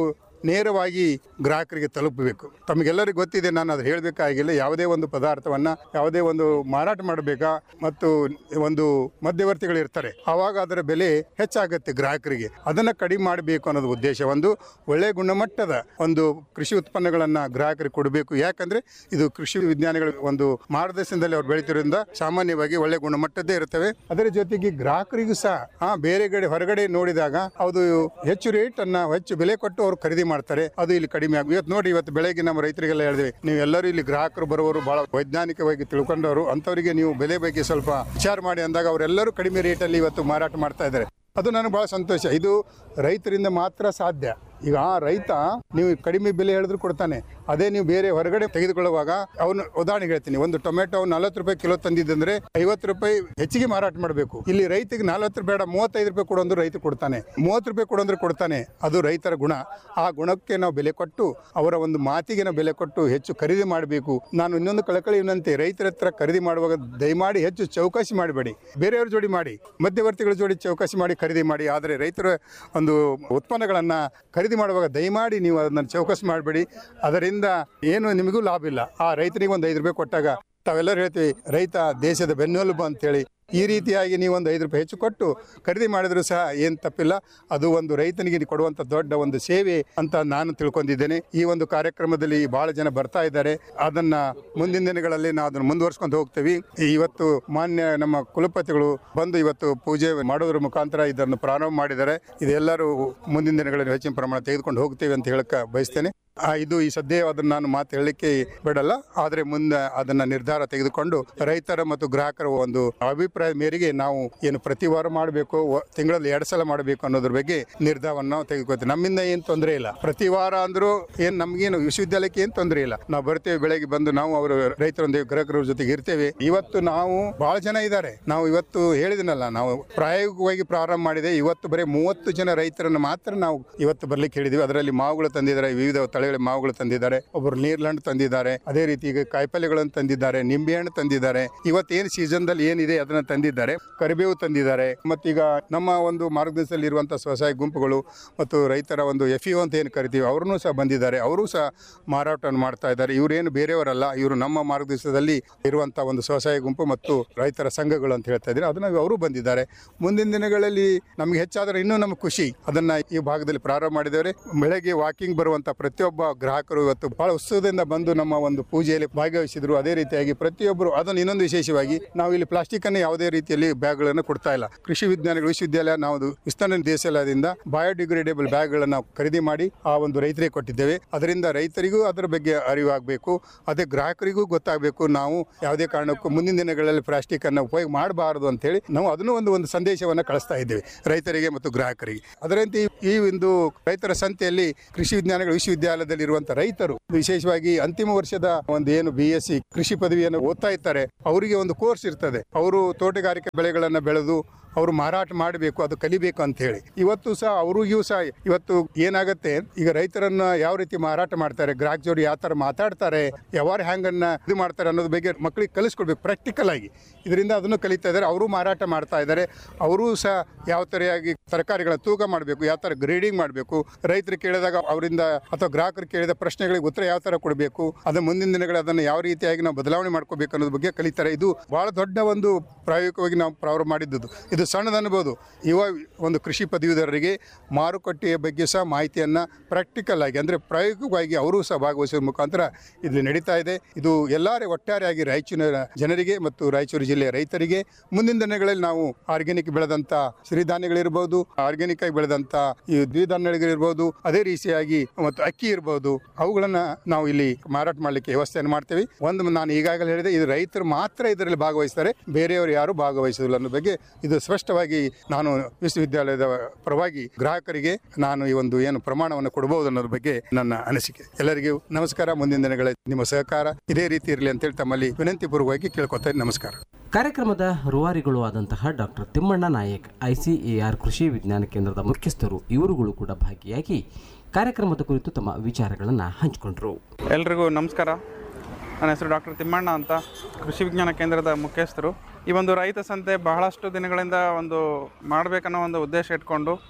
ನೇರವಾಗಿ ಗ್ರಾಹಕರಿಗೆ ತಲುಪಬೇಕು ತಮಗೆಲ್ಲರಿಗೂ ಗೊತ್ತಿದೆ ನಾನು ಅದು ಹೇಳಬೇಕಾಗಿಲ್ಲ ಯಾವುದೇ ಒಂದು ಪದಾರ್ಥವನ್ನು ಯಾವುದೇ ಒಂದು ಮಾರಾಟ ಮಾಡಬೇಕಾ ಮತ್ತು ಒಂದು ಮಧ್ಯವರ್ತಿಗಳು ಇರ್ತಾರೆ ಆವಾಗ ಅದರ ಬೆಲೆ ಹೆಚ್ಚಾಗುತ್ತೆ ಗ್ರಾಹಕರಿಗೆ ಅದನ್ನು ಕಡಿಮೆ ಮಾಡಬೇಕು ಅನ್ನೋದು ಉದ್ದೇಶ ಒಂದು ಒಳ್ಳೆಯ ಗುಣಮಟ್ಟದ ಒಂದು ಕೃಷಿ ಉತ್ಪನ್ನಗಳನ್ನು ಗ್ರಾಹಕರಿಗೆ ಕೊಡಬೇಕು ಯಾಕಂದ್ರೆ ಇದು ಕೃಷಿ ವಿಜ್ಞಾನಿಗಳ ಒಂದು ಮಾರ್ಗದರ್ಶನದಲ್ಲಿ ಅವ್ರು ಬೆಳೀತಿರೋದ್ರಿಂದ ಸಾಮಾನ್ಯವಾಗಿ ಒಳ್ಳೆ ಗುಣಮಟ್ಟದ್ದೇ ಇರ್ತವೆ ಅದರ ಜೊತೆಗೆ ಗ್ರಾಹಕರಿಗೂ ಸಹ ಆ ಬೇರೆ ಕಡೆ ಹೊರಗಡೆ ನೋಡಿದಾಗ ಅದು ಹೆಚ್ಚು ರೇಟ್ ಅನ್ನ ಹೆಚ್ಚು ಬೆಲೆ ಕೊಟ್ಟು ಅವರು ಖರೀದಿ ಮಾಡ್ತಾರೆ ಅದು ಇಲ್ಲಿ ಕಡಿಮೆ ಆಗ ಇವತ್ತು ನೋಡಿ ಇವತ್ತು ಬೆಳಗ್ಗೆ ನಮ್ಮ ರೈತರಿಗೆಲ್ಲ ಹೇಳಿದ್ವಿ ನೀವು ಎಲ್ಲರೂ ಇಲ್ಲಿ ಗ್ರಾಹಕರು ಬರುವವರು ಬಹಳ ವೈಜ್ಞಾನಿಕವಾಗಿ ತಿಳ್ಕೊಂಡವರು ಅಂಥವರಿಗೆ ನೀವು ಬೆಲೆ ಬಗ್ಗೆ ಸ್ವಲ್ಪ ವಿಚಾರ ಮಾಡಿ ಅಂದಾಗ ಅವರೆಲ್ಲರೂ ಕಡಿಮೆ ರೇಟಲ್ಲಿ ಇವತ್ತು ಮಾರಾಟ ಮಾಡ್ತಾ ಇದ್ದಾರೆ ಅದು ನನಗೆ ಬಹಳ ಸಂತೋಷ ಇದು ರೈತರಿಂದ ಮಾತ್ರ ಸಾಧ್ಯ ಈಗ ಆ ರೈತ ನೀವು ಕಡಿಮೆ ಬೆಲೆ ಹೇಳಿದ್ರು ಕೊಡ್ತಾನೆ ಅದೇ ನೀವು ಬೇರೆ ಹೊರಗಡೆ ತೆಗೆದುಕೊಳ್ಳುವಾಗ ಅವನು ಉದಾಹರಣೆಗೆ ಹೇಳ್ತೀನಿ ಒಂದು ಟೊಮೆಟೊ ನಲವತ್ತು ರೂಪಾಯಿ ಕಿಲೋ ತಂದಿದ್ದಂದ್ರೆ ಐವತ್ತು ರೂಪಾಯಿ ಹೆಚ್ಚಿಗೆ ಮಾರಾಟ ಮಾಡಬೇಕು ಇಲ್ಲಿ ರೈತಿಗೆ ನಲವತ್ತು ಬೇಡ ಮೂವತ್ತೈದು ರೂಪಾಯಿ ಕೊಡೋಂದ್ರೆ ರೈತ ಕೊಡ್ತಾನೆ ಮೂವತ್ತು ರೂಪಾಯಿ ಕೊಡೋಂದ್ರೆ ಕೊಡ್ತಾನೆ ಅದು ರೈತರ ಗುಣ ಆ ಗುಣಕ್ಕೆ ನಾವು ಬೆಲೆ ಕೊಟ್ಟು ಅವರ ಒಂದು ಮಾತಿಗೆ ನಾವು ಬೆಲೆ ಕೊಟ್ಟು ಹೆಚ್ಚು ಖರೀದಿ ಮಾಡಬೇಕು ನಾನು ಇನ್ನೊಂದು ಕಳಕಳಿ ವಿನಂತಿ ರೈತರ ಹತ್ರ ಖರೀದಿ ಮಾಡುವಾಗ ದಯಮಾಡಿ ಹೆಚ್ಚು ಚೌಕಾಸಿ ಮಾಡಬೇಡಿ ಬೇರೆಯವ್ರ ಜೋಡಿ ಮಾಡಿ ಮಧ್ಯವರ್ತಿಗಳ ಜೋಡಿ ಚೌಕಾಸಿ ಮಾಡಿ ಖರೀದಿ ಮಾಡಿ ಆದರೆ ರೈತರ ಒಂದು ಉತ್ಪನ್ನಗಳನ್ನು ಖರೀದಿ ಮಾಡುವಾಗ ದಯಮಾಡಿ ನೀವು ಅದನ್ನು ಚೌಕಾಸಿ ಮಾಡಬೇಡಿ ಅದರಿಂದ ಏನು ನಿಮಗೂ ಲಾಭ ಇಲ್ಲ ಆ ರೈತನಿಗೆ ಒಂದು ಐದು ರೂಪಾಯಿ ಕೊಟ್ಟಾಗ ತಾವೆಲ್ಲರೂ ಹೇಳ್ತೀವಿ ರೈತ ದೇಶದ ಬೆನ್ನೆಲುಬು ಅಂತೇಳಿ ಈ ರೀತಿಯಾಗಿ ನೀವು ಒಂದು ಐದು ರೂಪಾಯಿ ಹೆಚ್ಚು ಕೊಟ್ಟು ಖರೀದಿ ಮಾಡಿದರೂ ಸಹ ಏನು ತಪ್ಪಿಲ್ಲ ಅದು ಒಂದು ರೈತನಿಗೆ ಕೊಡುವಂಥ ದೊಡ್ಡ ಒಂದು ಸೇವೆ ಅಂತ ನಾನು ತಿಳ್ಕೊಂಡಿದ್ದೇನೆ ಈ ಒಂದು ಕಾರ್ಯಕ್ರಮದಲ್ಲಿ ಭಾಳ ಜನ ಬರ್ತಾ ಇದ್ದಾರೆ ಅದನ್ನ ಮುಂದಿನ ದಿನಗಳಲ್ಲಿ ನಾವು ಅದನ್ನು ಮುಂದುವರ್ಸ್ಕೊಂಡು ಹೋಗ್ತೀವಿ ಇವತ್ತು ಮಾನ್ಯ ನಮ್ಮ ಕುಲಪತಿಗಳು ಬಂದು ಇವತ್ತು ಪೂಜೆ ಮಾಡೋದ್ರ ಮುಖಾಂತರ ಇದನ್ನು ಪ್ರಾರಂಭ ಮಾಡಿದ್ದಾರೆ ಇದೆಲ್ಲರೂ ಮುಂದಿನ ದಿನಗಳಲ್ಲಿ ಹೆಚ್ಚಿನ ಪ್ರಮಾಣ ತೆಗೆದುಕೊಂಡು ಹೋಗ್ತೀವಿ ಅಂತ ಹೇಳಕ್ಕೆ ಬಯಸ್ತೇನೆ ಆ, ಇದು ಈ ಸದ್ಯ ಅದನ್ನ ನಾನು ಮಾತು ಹೇಳಲಿಕ್ಕೆ ಬಿಡಲ್ಲ ಆದರೆ ಮುಂದೆ ಅದನ್ನ ನಿರ್ಧಾರ ತೆಗೆದುಕೊಂಡು ರೈತರ ಮತ್ತು ಗ್ರಾಹಕರ ಒಂದು ಅಭಿಪ್ರಾಯ ಮೇರೆಗೆ ನಾವು ಏನು ಪ್ರತಿ ವಾರ ಮಾಡಬೇಕು ತಿಂಗಳಲ್ಲಿ ಎರಡು ಸಲ ಮಾಡಬೇಕು ಅನ್ನೋದ್ರ ಬಗ್ಗೆ ನಿರ್ಧಾರವನ್ನು ನಾವು ತೆಗೆದುಕೊಳ್ತೀವಿ ನಮ್ಮಿಂದ ಏನು ತೊಂದರೆ ಇಲ್ಲ ಪ್ರತಿ ವಾರ ಅಂದ್ರೂ ಏನು ನಮಗೇನು ವಿಶ್ವವಿದ್ಯಾಲಯಕ್ಕೆ ಏನು ತೊಂದರೆ ಇಲ್ಲ ನಾವು ಬರ್ತೇವೆ ಬೆಳಗ್ಗೆ ಬಂದು ನಾವು ಅವರು ರೈತರೊಂದಿಗೆ ಗ್ರಾಹಕರ ಜೊತೆಗೆ ಇರ್ತೇವೆ ಇವತ್ತು ನಾವು ಬಹಳ ಜನ ಇದ್ದಾರೆ ನಾವು ಇವತ್ತು ಹೇಳಿದನಲ್ಲ ನಾವು ಪ್ರಾಯೋಗಿಕವಾಗಿ ಪ್ರಾರಂಭ ಮಾಡಿದೆ ಇವತ್ತು ಬರೀ ಮೂವತ್ತು ಜನ ರೈತರನ್ನು ಮಾತ್ರ ನಾವು ಇವತ್ತು ಬರ್ಲಿಕ್ಕೆ ಹೇಳಿದ್ವಿ ಅದರಲ್ಲಿ ಮಾವುಗಳು ತಂದಿದ್ದಾರೆ ವಿವಿಧ ತಳಿಗಳ ಮಾವುಗಳು ತಂದಿದ್ದಾರೆ ಒಬ್ಬರು ನೀರ್ಲಂಡ್ ತಂದಿದ್ದಾರೆ ಅದೇ ರೀತಿ ಈಗ ಕಾಯಿಪಲ್ಯಗಳನ್ನು ತಂದಿದ್ದಾರೆ ನಿಂಬೆಹಣ್ಣು ತಂದಿದ್ದಾರೆ ಇವತ್ತೇನು ಸೀಸನ್ದಲ್ಲಿ ಏನಿದೆ ಅದನ್ನ ತಂದಿದ್ದಾರೆ ಕರಿಬೇವು ತಂದಿದ್ದಾರೆ ಮತ್ತೀಗ ನಮ್ಮ ಒಂದು ಮಾರ್ಗದರ್ಶನದಲ್ಲಿ ಇರುವಂಥ ಸ್ವಸಹಾಯ ಗುಂಪುಗಳು ಮತ್ತು ರೈತರ ಒಂದು ಎಫ್ ಯು ಅಂತ ಏನು ಕರಿತೀವಿ ಅವ್ರನ್ನೂ ಸಹ ಬಂದಿದ್ದಾರೆ ಅವರು ಸಹ ಮಾರಾಟವನ್ನು ಮಾಡ್ತಾ ಇದ್ದಾರೆ ಇವರೇನು ಬೇರೆಯವರಲ್ಲ ಇವರು ನಮ್ಮ ಮಾರ್ಗದರ್ಶನದಲ್ಲಿ ಇರುವಂಥ ಒಂದು ಸ್ವಸಹಾಯ ಗುಂಪು ಮತ್ತು ರೈತರ ಸಂಘಗಳು ಅಂತ ಹೇಳ್ತಾ ಇದ್ದಾರೆ ಅದನ್ನ ಅವರು ಬಂದಿದ್ದಾರೆ ಮುಂದಿನ ದಿನಗಳಲ್ಲಿ ನಮಗೆ ಹೆಚ್ಚಾದರೆ ಇನ್ನೂ ನಮಗೆ ಖುಷಿ ಅದನ್ನ ಈ ಭಾಗದಲ್ಲಿ ಪ್ರಾರಂಭ ಮಾಡಿದ್ದೇವೆ ಬೆಳಗ್ಗೆ ವಾಕಿಂಗ್ ಬರುವಂಥ ಪ್ರತಿಯೊಬ್ಬ ಗ್ರಾಹಕರು ಇವತ್ತು ಬಹಳ ಉತ್ಸವದಿಂದ ಬಂದು ನಮ್ಮ ಒಂದು ಪೂಜೆಯಲ್ಲಿ ಭಾಗವಹಿಸಿದ್ರು ಅದೇ ರೀತಿಯಾಗಿ ಪ್ರತಿಯೊಬ್ಬರು ಅದನ್ನು ಇನ್ನೊಂದು ವಿಶೇಷವಾಗಿ ನಾವು ಇಲ್ಲಿ ಪ್ಲಾಸ್ಟಿಕ್ ಅನ್ನು ಯಾವುದೇ ರೀತಿಯಲ್ಲಿ ಬ್ಯಾಗ್ಗಳನ್ನು ಕೊಡ್ತಾ ಇಲ್ಲ ಕೃಷಿ ವಿಜ್ಞಾನಗಳ ವಿಶ್ವವಿದ್ಯಾಲಯ ನಾವು ವಿಸ್ತರಣೆ ದೇಶಾಲಯದಿಂದ ಬಯೋಡಿಗ್ರೇಡೇಬಲ್ ಬ್ಯಾಗ್ಗಳನ್ನು ನಾವು ಖರೀದಿ ಮಾಡಿ ಆ ಒಂದು ರೈತರಿಗೆ ಕೊಟ್ಟಿದ್ದೇವೆ ಅದರಿಂದ ರೈತರಿಗೂ ಅದರ ಬಗ್ಗೆ ಅರಿವಾಗಬೇಕು ಅದೇ ಗ್ರಾಹಕರಿಗೂ ಗೊತ್ತಾಗಬೇಕು ನಾವು ಯಾವುದೇ ಕಾರಣಕ್ಕೂ ಮುಂದಿನ ದಿನಗಳಲ್ಲಿ ಪ್ಲಾಸ್ಟಿಕ್ ಅನ್ನು ಉಪಯೋಗ ಮಾಡಬಾರದು ಅಂತೇಳಿ ನಾವು ಅದನ್ನು ಒಂದು ಒಂದು ಸಂದೇಶವನ್ನು ಕಳಿಸ್ತಾ ಇದ್ದೇವೆ ರೈತರಿಗೆ ಮತ್ತು ಗ್ರಾಹಕರಿಗೆ ಅದರಂತೆ ಈ- ಈ ಒಂದು ರೈತರ ಸಂತೆಯಲ್ಲಿ ಕೃಷಿ ವಿಜ್ಞಾನಗಳ ವಿಶ್ವವಿದ್ಯಾಲಯದಲ್ಲಿ ಇರುವಂತ ರೈತರು ವಿಶೇಷವಾಗಿ ಅಂತಿಮ ವರ್ಷದ ಒಂದು ಏನು ಬಿ ಎಸ್ ಸಿ ಕೃಷಿ ಪದವಿಯನ್ನು ಓದ್ತಾ ಇರ್ತಾರೆ ಅವರಿಗೆ ಒಂದು ಕೋರ್ಸ್ ಇರ್ತದೆ ಅವರು ತೋಟಗಾರಿಕೆ ಬೆಳೆಗಳನ್ನು ಬೆಳೆದು ಅವರು ಮಾರಾಟ ಮಾಡಬೇಕು ಅದು ಕಲಿಬೇಕು ಅಂತ ಹೇಳಿ ಇವತ್ತು ಸಹ ಅವ್ರಿಗೂ ಸಹ ಇವತ್ತು ಏನಾಗುತ್ತೆ ಈಗ ರೈತರನ್ನ ಯಾವ ರೀತಿ ಮಾರಾಟ ಮಾಡ್ತಾರೆ ಗ್ರಾಹಕ ಜೋಡಿ ಯಾವ ಥರ ಮಾತಾಡ್ತಾರೆ ವ್ಯವಹಾರ ಹ್ಯಾಂಗನ್ನ ಇದು ಮಾಡ್ತಾರೆ ಅನ್ನೋದ್ರ ಬಗ್ಗೆ ಮಕ್ಕಳಿಗೆ ಕಲಿಸ್ಕೊಡ್ಬೇಕು ಪ್ರಾಕ್ಟಿಕಲ್ ಆಗಿ ಇದರಿಂದ ಅದನ್ನು ಕಲಿತಾ ಇದ್ದಾರೆ ಅವರು ಮಾರಾಟ ಮಾಡ್ತಾ ಇದ್ದಾರೆ ಅವರು ಸಹ ಯಾವ ಥರಯಾಗಿ ತರಕಾರಿಗಳ ತೂಕ ಮಾಡಬೇಕು ಯಾವ ಥರ ಗ್ರೇಡಿಂಗ್ ಮಾಡಬೇಕು ರೈತರು ಕೇಳಿದಾಗ ಅವರಿಂದ ಅಥವಾ ಗ್ರಾಹಕರು ಕೇಳಿದ ಪ್ರಶ್ನೆಗಳಿಗೆ ಉತ್ತರ ಯಾವ ಥರ ಕೊಡಬೇಕು ಅದು ಮುಂದಿನ ದಿನಗಳು ಅದನ್ನು ಯಾವ ರೀತಿಯಾಗಿ ನಾವು ಬದಲಾವಣೆ ಮಾಡ್ಕೋಬೇಕು ಅನ್ನೋದ್ರ ಬಗ್ಗೆ ಕಲಿತಾರೆ ಇದು ಬಹಳ ದೊಡ್ಡ ಒಂದು ಪ್ರಾಯೋಗಿಕವಾಗಿ ನಾವು ಪ್ರಾರಂಭ ಮಾಡಿದ್ದು ಇದು ಸಣ್ಣದು ಅನ್ಬೋದು ಯುವ ಒಂದು ಕೃಷಿ ಪದವೀಧರರಿಗೆ ಮಾರುಕಟ್ಟೆಯ ಬಗ್ಗೆ ಸಹ ಮಾಹಿತಿಯನ್ನು ಪ್ರಾಕ್ಟಿಕಲ್ ಆಗಿ ಅಂದರೆ ಪ್ರಾಯೋಗಿಕವಾಗಿ ಅವರು ಸಹ ಭಾಗವಹಿಸುವ ಮುಖಾಂತರ ಇಲ್ಲಿ ನಡೀತಾ ಇದೆ ಇದು ಎಲ್ಲರೇ ಒಟ್ಟಾರೆಯಾಗಿ ರಾಯಚೂರಿನ ಜನರಿಗೆ ಮತ್ತು ರಾಯಚೂರು ಜಿಲ್ಲೆಯ ರೈತರಿಗೆ ಮುಂದಿನ ದಿನಗಳಲ್ಲಿ ನಾವು ಆರ್ಗ್ಯಾನಿಕ್ ಬೆಳೆದಂಥ ಸಿರಿಧಾನ್ಯಗಳಿರ್ಬೋದು ಆರ್ಗ್ಯಾನಿಕ್ ಆಗಿ ಬೆಳೆದಂಥ ಈ ದ್ವಿಧಾನ್ಯಗಳಿರ್ಬೋದು ಅದೇ ರೀತಿಯಾಗಿ ಮತ್ತು ಅಕ್ಕಿ ಇರ್ಬೋದು ಅವುಗಳನ್ನ ನಾವು ಇಲ್ಲಿ ಮಾರಾಟ ಮಾಡಲಿಕ್ಕೆ ವ್ಯವಸ್ಥೆಯನ್ನು ಮಾಡ್ತೇವೆ ಒಂದು ನಾನು ಈಗಾಗಲೇ ಹೇಳಿದೆ ಇದು ರೈತರು ಮಾತ್ರ ಇದರಲ್ಲಿ ಭಾಗವಹಿಸ್ತಾರೆ ಬೇರೆಯವರು ಯಾರು ಭಾಗವಹಿಸುವುದಿಲ್ಲ ಅನ್ನೋ ಬಗ್ಗೆ ಇದು ಸ್ಪಷ್ಟವಾಗಿ ನಾನು ವಿಶ್ವವಿದ್ಯಾಲಯದ ಪರವಾಗಿ ಗ್ರಾಹಕರಿಗೆ ನಾನು ಈ ಒಂದು ಏನು ಪ್ರಮಾಣವನ್ನು ಕೊಡಬಹುದು ಅನ್ನೋದ್ರ ಬಗ್ಗೆ ನನ್ನ ಅನಿಸಿಕೆ ಎಲ್ಲರಿಗೂ ನಮಸ್ಕಾರ ಮುಂದಿನ ದಿನಗಳ ನಿಮ್ಮ ಸಹಕಾರ ಇದೇ ರೀತಿ ಇರಲಿ ಅಂತೇಳಿ ತಮ್ಮಲ್ಲಿ ವಿನಂತಿ ಪೂರ್ವಕವಾಗಿ ಕೇಳ್ಕೊತೇನೆ ನಮಸ್ಕಾರ ಕಾರ್ಯಕ್ರಮದ ರೂವಾರಿಗಳು ಆದಂತಹ ಡಾಕ್ಟರ್ ತಿಮ್ಮಣ್ಣ ನಾಯಕ್ ಐಸಿಎಆರ್ ಕೃಷಿ ವಿಜ್ಞಾನ ಕೇಂದ್ರದ ಮುಖ್ಯಸ್ಥರು ಇವರುಗಳು ಕೂಡ ಭಾಗಿಯಾಗಿ ಕಾರ್ಯಕ್ರಮದ ಕುರಿತು ತಮ್ಮ ವಿಚಾರಗಳನ್ನು ಹಂಚಿಕೊಂಡರು ಎಲ್ರಿಗೂ ನಮಸ್ಕಾರ ನನ್ನ ಹೆಸರು ಡಾಕ್ಟರ್ ತಿಮ್ಮಣ್ಣ ಅಂತ ಕೃಷಿ ವಿಜ್ಞಾನ ಕೇಂದ್ರದ ಮುಖ್ಯಸ್ಥರು ಈ ಒಂದು ರೈತ ಸಂತೆ ಬಹಳಷ್ಟು ದಿನಗಳಿಂದ ಒಂದು ಮಾಡಬೇಕನ್ನೋ ಒಂದು ಉದ್ದೇಶ ಇಟ್ಕೊಂಡು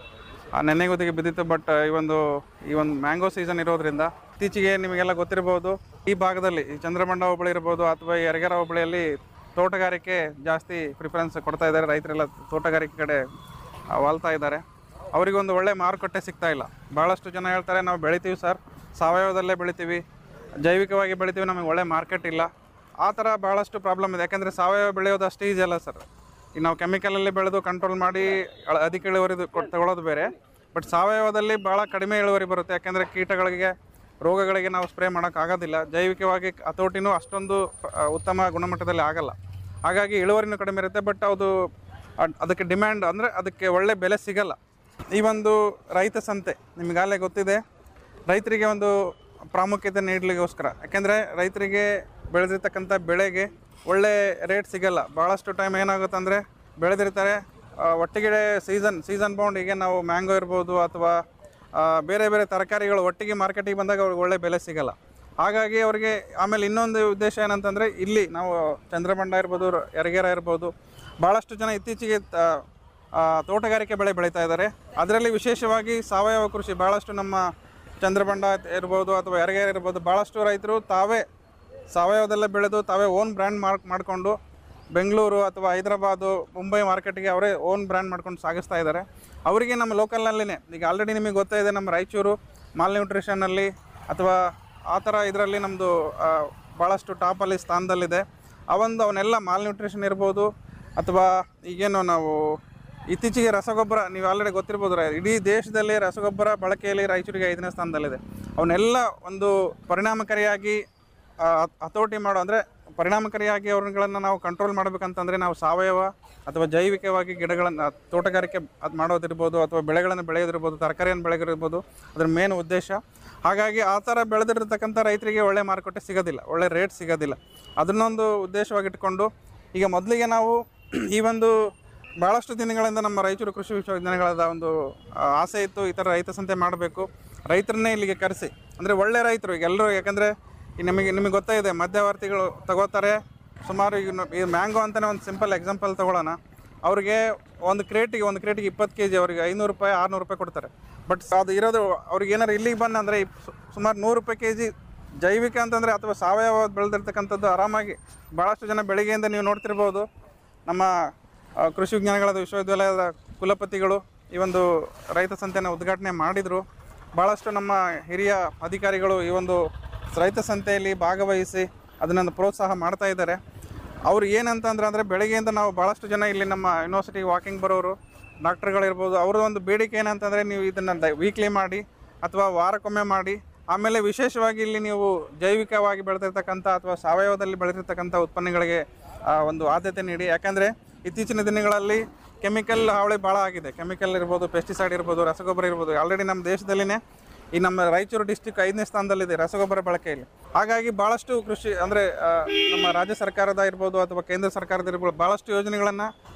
ಆ ನೆನೆಗುದಿಗೆ ಬಿದ್ದಿತ್ತು ಬಟ್ ಈ ಒಂದು ಈ ಒಂದು ಮ್ಯಾಂಗೋ ಸೀಸನ್ ಇರೋದ್ರಿಂದ ಇತ್ತೀಚೆಗೆ ನಿಮಗೆಲ್ಲ ಗೊತ್ತಿರ್ಬೋದು ಈ ಭಾಗದಲ್ಲಿ ಈ ಚಂದ್ರಮಂಡ ಹೋಬಳಿ ಇರ್ಬೋದು ಅಥವಾ ಈ ಯರಗೆರ ಹೋಬಳಿಯಲ್ಲಿ ತೋಟಗಾರಿಕೆ ಜಾಸ್ತಿ ಪ್ರಿಫರೆನ್ಸ್ ಕೊಡ್ತಾ ಇದ್ದಾರೆ ರೈತರೆಲ್ಲ ತೋಟಗಾರಿಕೆ ಕಡೆ ಆ, ವಾಲ್ತಾ ಇದ್ದಾರೆ ಅವರಿಗೆ ಒಂದು ಒಳ್ಳೆ ಮಾರುಕಟ್ಟೆ ಸಿಗ್ತಾ ಇಲ್ಲ ಭಾಳಷ್ಟು ಜನ ಹೇಳ್ತಾರೆ ನಾವು ಬೆಳಿತೀವಿ ಸರ್ ಸಾವಯವದಲ್ಲೇ ಬೆಳಿತೀವಿ ಜೈವಿಕವಾಗಿ ಬೆಳಿತೀವಿ ನಮಗೆ ಒಳ್ಳೆ ಮಾರ್ಕೆಟ್ ಇಲ್ಲ ಆ ಥರ ಭಾಳಷ್ಟು ಪ್ರಾಬ್ಲಮ್ ಇದೆ ಯಾಕಂದರೆ ಸಾವಯವ ಬೆಳೆಯೋದು ಅಷ್ಟು ಈಜಿ ಅಲ್ಲ ಸರ್ ಈಗ ನಾವು ಕೆಮಿಕಲಲ್ಲಿ ಬೆಳೆದು ಕಂಟ್ರೋಲ್ ಮಾಡಿ ಅಳ- ಅಧಿಕ ಇಳುವರಿ ಕೊಟ್ಟು ತಗೊಳ್ಳೋದು ಬೇರೆ ಬಟ್ ಸಾವಯವದಲ್ಲಿ ಭಾಳ ಕಡಿಮೆ ಇಳುವರಿ ಬರುತ್ತೆ ಯಾಕೆಂದರೆ ಕೀಟಗಳಿಗೆ ರೋಗಗಳಿಗೆ ನಾವು ಸ್ಪ್ರೇ ಮಾಡೋಕ್ಕಾಗೋದಿಲ್ಲ ಜೈವಿಕವಾಗಿ ಹತೋಟಿನೂ ಅಷ್ಟೊಂದು ಆ, ಉತ್ತಮ ಗುಣಮಟ್ಟದಲ್ಲಿ ಆಗಲ್ಲ ಹಾಗಾಗಿ ಇಳುವರಿನೂ ಕಡಿಮೆ ಇರುತ್ತೆ ಬಟ್ ಅದು ಅದ್- ಅದಕ್ಕೆ ಡಿಮ್ಯಾಂಡ್ ಅಂದರೆ ಅದಕ್ಕೆ ಒಳ್ಳೆ ಬೆಲೆ ಸಿಗಲ್ಲ ಈ ಒಂದು ರೈತ ಸಂತೆ ನಿಮಗಾಗಲೇ ಗೊತ್ತಿದೆ ರೈತರಿಗೆ ಒಂದು ಪ್ರಾಮುಖ್ಯತೆ ನೀಡಲಿಕ್ಕೋಸ್ಕರ ಯಾಕೆಂದರೆ ರೈತರಿಗೆ ಬೆಳೆದಿರ್ತಕ್ಕಂಥ ಬೆಳೆಗೆ ಒಳ್ಳೆ ರೇಟ್ ಸಿಗಲ್ಲ ಭಾಳಷ್ಟು ಟೈಮ್ ಏನಾಗುತ್ತೆ ಅಂದರೆ ಬೆಳೆದಿರ್ತಾರೆ ಆ, ಒಟ್ಟಿಗೆ ಸೀಸನ್ ಸೀಸನ್ ಬೌಂಡ್ ಈಗ ನಾವು ಮ್ಯಾಂಗೋ ಇರ್ಬೋದು ಅಥವಾ ಆ, ಬೇರೆ ಬೇರೆ ತರಕಾರಿಗಳು ಒಟ್ಟಿಗೆ ಮಾರ್ಕೆಟಿಗೆ ಬಂದಾಗ ಅವ್ರಿಗೆ ಒಳ್ಳೆ ಬೆಲೆ ಸಿಗಲ್ಲ ಹಾಗಾಗಿ ಅವರಿಗೆ ಆಮೇಲೆ ಇನ್ನೊಂದು ಉದ್ದೇಶ ಏನಂತಂದರೆ ಇಲ್ಲಿ ನಾವು ಚಂದ್ರಮಂಡ ಇರ್ಬೋದು ರ- ಯರಗೇರ ಇರ್ಬೋದು ಭಾಳಷ್ಟು ಜನ ಇತ್ತೀಚೆಗೆ ತ- ಆ, ತೋಟಗಾರಿಕೆ ಬೆಳೆ ಬೆಳೀತಾ ಇದ್ದಾರೆ ಅದರಲ್ಲಿ ವಿಶೇಷವಾಗಿ ಸಾವಯವ ಕೃಷಿ ಭಾಳಷ್ಟು ನಮ್ಮ ಚಂದ್ರಬಂಡ ಇರ್ಬೋದು ಅಥವಾ ಯರಗೇರ ಇರ್ಬೋದು ಭಾಳಷ್ಟು ರೈತರು ತಾವೇ ಸಾವಯವದಲ್ಲೇ ಬೆಳೆದು ತಾವೇ ಓನ್ ಬ್ರ್ಯಾಂಡ್ ಮಾರ್ಕ್ ಮಾಡಿಕೊಂಡು ಬೆಂಗಳೂರು ಅಥವಾ ಹೈದರಾಬಾದು ಮುಂಬೈ ಮಾರ್ಕೆಟ್ಗೆ ಅವರೇ ಓನ್ ಬ್ರ್ಯಾಂಡ್ ಮಾಡ್ಕೊಂಡು ಸಾಗಿಸ್ತಾ ಇದ್ದಾರೆ ಅವರಿಗೆ ನಮ್ಮ ಲೋಕಲ್ನಲ್ಲಿನೇ ಈಗ ಆಲ್ರೆಡಿ ನಿಮಗೆ ಗೊತ್ತೇ ಇದೆ ನಮ್ಮ ರಾಯಚೂರು ಮಾಲ್ ನ್ಯೂಟ್ರಿಷನ್ನಲ್ಲಿ ಅಥವಾ ಆ ಥರ ಇದರಲ್ಲಿ ನಮ್ಮದು ಭಾಳಷ್ಟು ಟಾಪಲ್ಲಿ ಸ್ಥಾನದಲ್ಲಿದೆ ಆ ಒಂದು ಅವನ್ನೆಲ್ಲ ಮಾಲ್ ನ್ಯೂಟ್ರಿಷನ್ ಇರ್ಬೋದು ಅಥವಾ ಈಗೇನು ನಾವು ಇತ್ತೀಚೆಗೆ ರಸಗೊಬ್ಬರ ನೀವು ಆಲ್ರೆಡಿ ಗೊತ್ತಿರ್ಬೋದು ರ- ಇಡೀ ದೇಶದಲ್ಲಿ ರಸಗೊಬ್ಬರ ಬಳಕೆಯಲ್ಲಿ ರಾಯಚೂರಿಗೆ ಐದನೇ ಸ್ಥಾನದಲ್ಲಿದೆ ಅವನ್ನೆಲ್ಲ ಒಂದು ಪರಿಣಾಮಕಾರಿಯಾಗಿ ಆ, ಹತ್- ಹತೋಟಿ ಮಾಡೋ ಅಂದರೆ ಪರಿಣಾಮಕಾರಿಯಾಗಿ ಅವ್ರುಗಳನ್ನು ನಾವು ಕಂಟ್ರೋಲ್ ಮಾಡಬೇಕಂತಂದರೆ ನಾವು ಸಾವಯವ ಅಥವಾ ಜೈವಿಕವಾಗಿ ಗಿಡಗಳನ್ನು ತೋಟಗಾರಿಕೆ ಅದು ಮಾಡೋದಿರ್ಬೋದು ಅಥವಾ ಬೆಳೆಗಳನ್ನು ಬೆಳೆಯೋದಿರ್ಬೋದು ತರಕಾರಿಯನ್ನು ಬೆಳೆಯೋದಿರ್ಬೋದು ಅದ್ರ ಮೇನ್ ಉದ್ದೇಶ ಹಾಗಾಗಿ ಆ ಥರ ಬೆಳೆದಿರ್ತಕ್ಕಂಥ ರೈತರಿಗೆ ಒಳ್ಳೆ ಮಾರುಕಟ್ಟೆ ಸಿಗೋದಿಲ್ಲ ಒಳ್ಳೆ ರೇಟ್ ಸಿಗೋದಿಲ್ಲ ಅದನ್ನೊಂದು ಉದ್ದೇಶವಾಗಿಟ್ಕೊಂಡು ಈಗ ಮೊದಲಿಗೆ ನಾವು ಈ ಒಂದು ಭಾಳಷ್ಟು ದಿನಗಳಿಂದ ನಮ್ಮ ರಾಯಚೂರು ಕೃಷಿ ವಿಶ್ವವಿದ್ಯಾನಿಲಯದ ಒಂದು ಆ, ಆಸೆ ಇತ್ತು ಈ ಥರ ರೈತ ಸಂತೆ ಮಾಡಬೇಕು ರೈತರನ್ನೇ ಇಲ್ಲಿಗೆ ಕರೆಸಿ ಅಂದರೆ ಒಳ್ಳೆ ರೈತರು ಈಗ ಎಲ್ಲರೂ ಯಾಕಂದರೆ ಈ ನಮಗೆ ನಿಮಗೆ ಗೊತ್ತೇ ಇದೆ ಮಧ್ಯವರ್ತಿಗಳು ತಗೋತಾರೆ ಸುಮಾರು ಈಗ ನ- ಈ ಮ್ಯಾಂಗೋ ಅಂತಲೇ ಒಂದು ಸಿಂಪಲ್ ಎಕ್ಸಾಂಪಲ್ ತೊಗೊಳ್ಳೋಣ ಅವ್ರಿಗೆ ಒಂದು ಕ್ರೇಟಿಗೆ ಒಂದು ಕ್ರೇಟಿಗೆ ಇಪ್ಪತ್ತು ಕೆ ಜಿ ಅವರಿಗೆ ಐನೂರು ರೂಪಾಯಿ ಆರುನೂರು ರೂಪಾಯಿ ಕೊಡ್ತಾರೆ ಬಟ್ ಅದು ಇರೋದು ಅವ್ರಿಗೆ ಏನಾರು ಇಲ್ಲಿಗೆ ಬಂದಂದರೆ ಸುಮಾರು ನೂರು ರೂಪಾಯಿ ಕೆ ಜಿ ಜೈವಿಕ ಅಂತಂದರೆ ಅಥವಾ ಸಾವಯವ ಬೆಳೆದಿರ್ತಕ್ಕಂಥದ್ದು ಆರಾಮಾಗಿ ಭಾಳಷ್ಟು ಜನ ಬೆಳಿಗ್ಗೆಯಿಂದ ನೀವು ನೋಡ್ತಿರ್ಬೋದು ನಮ್ಮ ಆ, ಕೃಷಿ ವಿಜ್ಞಾನಗಳ ವಿಶ್ವವಿದ್ಯಾಲಯದ ಕುಲಪತಿಗಳು ಈ ಒಂದು ರೈತ ಸಂತೆಯನ್ನು ಉದ್ಘಾಟನೆ ಮಾಡಿದರು ಭಾಳಷ್ಟು ನಮ್ಮ ಹಿರಿಯ ಅಧಿಕಾರಿಗಳು ಈ ಒಂದು ರೈತ ಸಂತೆಯಲ್ಲಿ ಭಾಗವಹಿಸಿ ಅದನ್ನು ಪ್ರೋತ್ಸಾಹ ಮಾಡ್ತಾ ಇದ್ದಾರೆ ಅವ್ರು ಏನಂತಂದ್ರೆ ಅಂದರೆ ಬೆಳಗ್ಗೆಯಿಂದ ನಾವು ಭಾಳಷ್ಟು ಜನ ಇಲ್ಲಿ ನಮ್ಮ ಯೂನಿವರ್ಸಿಟಿಗೆ ವಾಕಿಂಗ್ ಬರೋರು ಡಾಕ್ಟರ್ಗಳಿರ್ಬೋದು ಅವ್ರ ಒಂದು ಬೇಡಿಕೆ ಏನಂತಂದರೆ ನೀವು ಇದನ್ನು ವೀಕ್ಲಿ ಮಾಡಿ ಅಥವಾ ವಾರಕ್ಕೊಮ್ಮೆ ಮಾಡಿ ಆಮೇಲೆ ವಿಶೇಷವಾಗಿ ಇಲ್ಲಿ ನೀವು ಜೈವಿಕವಾಗಿ ಬೆಳೆದಿರ್ತಕ್ಕಂಥ ಅಥವಾ ಸಾವಯವದಲ್ಲಿ ಬೆಳೆದಿರ್ತಕ್ಕಂಥ ಉತ್ಪನ್ನಗಳಿಗೆ ಆ, ಒಂದು ಆದ್ಯತೆ ನೀಡಿ ಯಾಕಂದರೆ ಇತ್ತೀಚಿನ ದಿನಗಳಲ್ಲಿ ಕೆಮಿಕಲ್ ಹಾವಳಿ ಭಾಳ ಆಗಿದೆ ಕೆಮಿಕಲ್ ಇರ್ಬೋದು ಪೆಸ್ಟಿಸೈಡ್ ಇರ್ಬೋದು ರಸಗೊಬ್ಬರ ಇರ್ಬೋದು ಆಲ್ರೆಡಿ ನಮ್ಮ ದೇಶದಲ್ಲಿನೇ ಈ ನಮ್ಮ ರಾಯಚೂರು ಡಿಸ್ಟಿಕ್ ಐದನೇ ಸ್ಥಾನದಲ್ಲಿದೆ ರಸಗೊಬ್ಬರ ಬಳಕೆಯಲ್ಲಿ ಹಾಗಾಗಿ ಭಾಳಷ್ಟು ಕೃಷಿ ಅಂದರೆ ನಮ್ಮ ರಾಜ್ಯ ಸರ್ಕಾರದ ಇರ್ಬೋದು ಅಥವಾ ಕೇಂದ್ರ ಸರ್ಕಾರದ ಇರ್ಬೋದು ಭಾಳಷ್ಟು ಯೋಜನೆಗಳನ್ನು